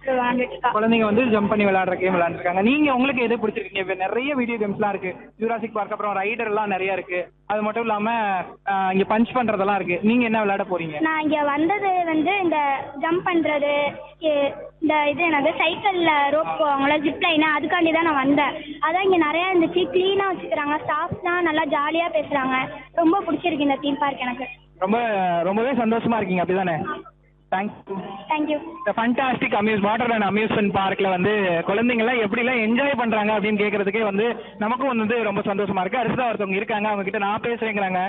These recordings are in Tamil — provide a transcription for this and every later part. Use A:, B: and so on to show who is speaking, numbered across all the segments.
A: விளையாண்டுட்டு இருக்கா
B: குழந்தைங்க வந்து ஜம்ப் பண்ணி விளையாடுற கேம் விளையாண்டுருக்காங்க நீங்க உங்களுக்கு எது பிடிச்சிருக்கீங்க இப்ப நிறைய வீடியோ கேம்ஸ்லாம் இருக்கு ஜூராசிக் பார்க் அப்புறம் ரைடர் எல்லாம் நிறைய இருக்கு அது மட்டும் இல்லாம ஆஹ், இங்க பஞ்ச் பண்றதெல்லாம் இருக்கு நீங்க என்ன விளையாட போறீங்க
A: நான் இங்க வந்தது வந்து இந்த ஜம்ப் பண்றது இ- இந்த இது என்னது சைக்கிள்ல ரோப் போவாங்களா ஜிப் லைன் அதுக்காண்டி தான் நான் வந்தேன் அதான் இங்க நிறைய இருந்துச்சு க்ளீனா வச்சுக்கிறாங்க ஸ்டாஃப்ஸ்லாம் நல்லா ஜாலியா பேசுறாங்க ரொம்ப பிடிச்சிருக்கு இந்த தீம் பார்க் எனக்கு
B: ரொம்ப ரொம்பவே சந்தோஷமா இருக்கீங்க அப்படிதானே தேங்க்யூ
A: தேங்க்யூ
B: இந்த fantastic amuse water and amusement பார்க்ல வந்து குழந்தைங்க எல்லாம் எப்படி எல்லாம் என்ஜாய் பண்றாங்க அப்படின்னு கேக்குறதுக்கே வந்து நமக்கும் வந்து ரொம்ப சந்தோஷமா இருக்கு அடுத்ததா ஒருத்தவங்க இருக்காங்க அவங்க கிட்ட நான் பேசுறேங்கிறாங்க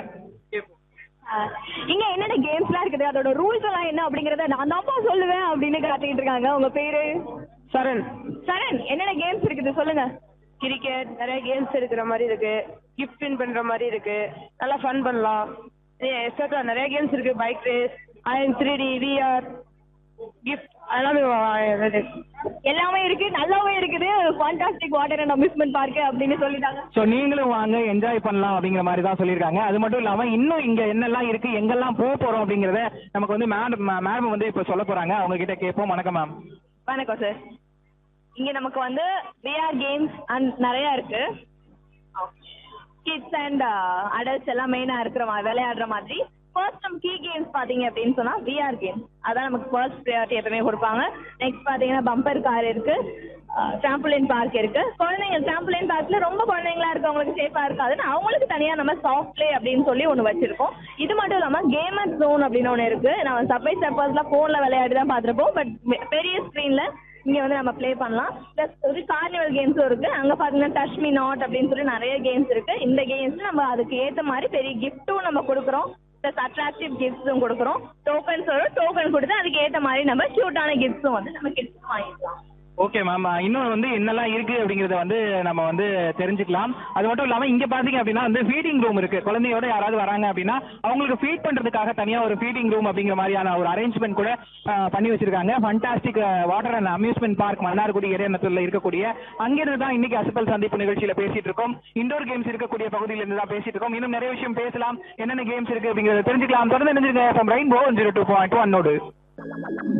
C: இங்க என்னென்ன கேம்ஸ்லாம் இருக்குது அதோட ரூல்ஸ் எல்லாம் என்ன அப்படிங்கறத நான் தான்ப்பா சொல்லுவேன் அப்படின்னு காட்டிட்டு இருக்காங்க உங்க பேரு
B: சரண்
C: சரண் என்னென்ன கேம்ஸ் இருக்குது சொல்லுங்க
D: கிரிக்கெட் நிறைய கேம்ஸ் இருக்கிற மாதிரி இருக்கு கிஃப்ட் வின் பண்ற மாதிரி இருக்கு நல்லா ஃபன் பண்ணலாம் எக்ஸட்ரா நிறைய கேம்ஸ் இருக்கு bike race IM three D VR gift எல்லாமே வா- இது.
C: எல்லாமே இருக்கு நல்லாவே இருக்குது fantastic water and amusement park அப்படின்னு சொல்லிட்டாங்க
B: ஸோ நீங்களும் வாங்க என்ஜாய் பண்ணலாம் அப்படிங்கிற மாதிரி தான் சொல்லியிருக்காங்க அது மட்டும் இல்லாம இன்னும் இங்க என்னெல்லாம் இருக்கு எங்கெல்லாம் போக போறோம் அப்படிங்கறத நமக்கு வந்து மேடம் மேடம் வந்து இப்ப சொல்ல போறாங்க அவங்க கிட்ட கேட்போம் வணக்கம் மேம்
C: வணக்கம் சார் இங்க நமக்கு வந்து விஆர் கேம்ஸ் அண்ட் நிறைய இருக்கு கிட்ஸ் அண்ட் அடல்ட்ஸ் எல்லாம் மெயினா இருக்கிற மாதிரி விளையாடுற மாதிரி ஃபர்ஸ்ட் நம்ம கீ கேம்ஸ் பாத்தீங்க அப்படின்னு சொன்னா விஆர் கேம்ஸ் அதான் நமக்கு ஃபர்ஸ்ட் ப்ரையாரிட்டி எப்பவுமே கொடுப்பாங்க நெக்ஸ்ட் பாத்தீங்கன்னா பம்பர் கார் இருக்கு டிராம்புலின் பார்க் இருக்கு குழந்தைங்க டிராம்புலின் பார்க்ல ரொம்ப குழந்தைங்களா இருக்கவங்களுக்கு சேஃபா இருக்காதுன்னு அவங்களுக்கு தனியா நம்ம சாஃப்ட் பிளே அப்படின்னு சொல்லி ஒன்று வச்சிருக்கோம் இது மட்டும் இல்லாம கேமர் ஜோன் அப்படின்னு ஒன்று இருக்கு நம்ம சப்பை சப்பர்ஸ்ல போன்ல விளையாடி தான் பார்த்திருப்போம் பட் பெரிய ஸ்க்ரீன்ல இங்க வந்து நம்ம ப்ளே பண்ணலாம் ப்ளஸ் ஒரு கார்னிவல் கேம்ஸும் இருக்கு அங்க பாத்தீங்கன்னா டச் மீ நாட் அப்படின்னு சொல்லி நிறைய கேம்ஸ் இருக்கு இந்த கேம்ஸ் நம்ம அதுக்கு ஏத்த மாதிரி பெரிய கிஃப்ட்டும் நம்ம கொடுக்குறோம் ப்ளஸ் அட்ராக்டிவ் கிஃப்ட்ஸும் கொடுக்குறோம் டோக்கன்ஸ் வரும் டோக்கன் கொடுத்து அதுக்கு ஏத்த மாதிரி நம்ம கியூட்டான கிஃப்ட்ஸும் வந்து நம்ம கிஃப்ட்ஸ் வாங்கிக்கலாம்
B: ஓகே மேம் இன்னும் வந்து என்னெல்லாம் இருக்கு அப்படிங்கறத வந்து நம்ம வந்து தெரிஞ்சுக்கலாம் அது மட்டும் இல்லாம இங்க பாத்தீங்க அப்படின்னா வந்து ஃபீடிங் ரூம் இருக்கு குழந்தையோட யாராவது வராங்க அப்படின்னா அவங்களுக்கு ஃபீட் பண்றதுக்காக தனியா ஒரு ஃபீடிங் ரூம் அப்படிங்கிற மாதிரியான ஒரு அரேஞ்ச்மெண்ட் கூட ஆஹ், பண்ணி வச்சிருக்காங்க fantastic water and amusement park Mannargudi இடையணத்துல இருக்கக்கூடிய அங்கிருந்து தான் இன்னைக்கு அசப்பல் சந்திப்பு நிகழ்ச்சியில பேசிட்டு இருக்கோம் இண்டோர் கேம்ஸ் இருக்கக்கூடிய பகுதியில இருந்து தான் பேசிட்டு இருக்கோம் இன்னும் நிறைய விஷயம் பேசலாம் என்னென்ன கேம்ஸ் இருக்கு அப்படிங்கறத தெரிஞ்சுக்கலாம் தொடர்ந்து நினைஞ்சிருக்க ரெயின்போ ஜீரோ டூ பாயிண்ட் ஒன்னோடு